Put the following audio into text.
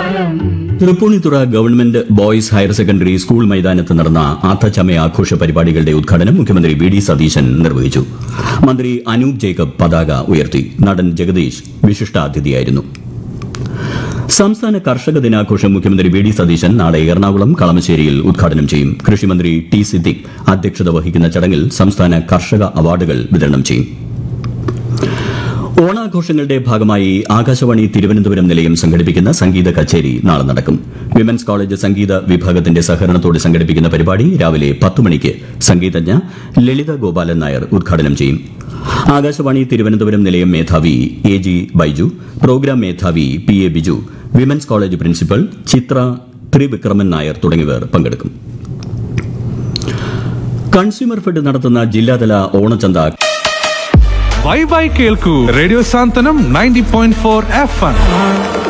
Tripunithura government boys higher secondary school മൈതാനത്ത് നടന്ന അത്തച്ചമയ ആഘോഷ പരിപാടികളുടെ ഉദ്ഘാടനം മുഖ്യമന്ത്രി വി ഡി സതീശൻ നിർവഹിച്ചു മന്ത്രി അനൂപ് ജേക്കബ് പതാക ഉയർത്തി നടൻ ജഗദീഷ് വിശിഷ്ടാതിഥിയായിരുന്നു സംസ്ഥാന കർഷക ദിനാഘോഷം മുഖ്യമന്ത്രി വി ഡി സതീശൻ നാളെ എറണാകുളം കളമശ്ശേരിയിൽ ഉദ്ഘാടനം ചെയ്യും കൃഷിമന്ത്രി ടി സിദ്ദിഖ് അധ്യക്ഷത വഹിക്കുന്ന ചടങ്ങിൽ സംസ്ഥാന കർഷക അവാർഡുകൾ വിതരണം ചെയ്യും ഓണാഘോഷങ്ങളുടെ ഭാഗമായി ആകാശവാണി തിരുവനന്തപുരം നിലയം സംഘടിപ്പിക്കുന്ന സംഗീത കച്ചേരി നാളെ നടക്കും വിമൻസ് കോളേജ് സംഗീത വിഭാഗത്തിന്റെ സഹകരണത്തോടെ സംഘടിപ്പിക്കുന്ന പരിപാടി രാവിലെ പത്ത് മണിക്ക് സംഗീതജ്ഞ ലളിത ഗോപാലൻ നായർ ഉദ്ഘാടനം ചെയ്യും ആകാശവാണി തിരുവനന്തപുരം നിലയം മേധാവി എ ജി ബൈജു പ്രോഗ്രാം മേധാവി P A Biju women's college principal Chitra Trivikraman Nair തുടങ്ങിയവർ പങ്കെടുക്കും കൺസ്യൂമർ ഫെഡ് നടത്തുന്ന ജില്ലാതല ഓണച്ചന്ത ബൈ ബൈ കേൾക്കൂ radio Santhwanam ninety point four F M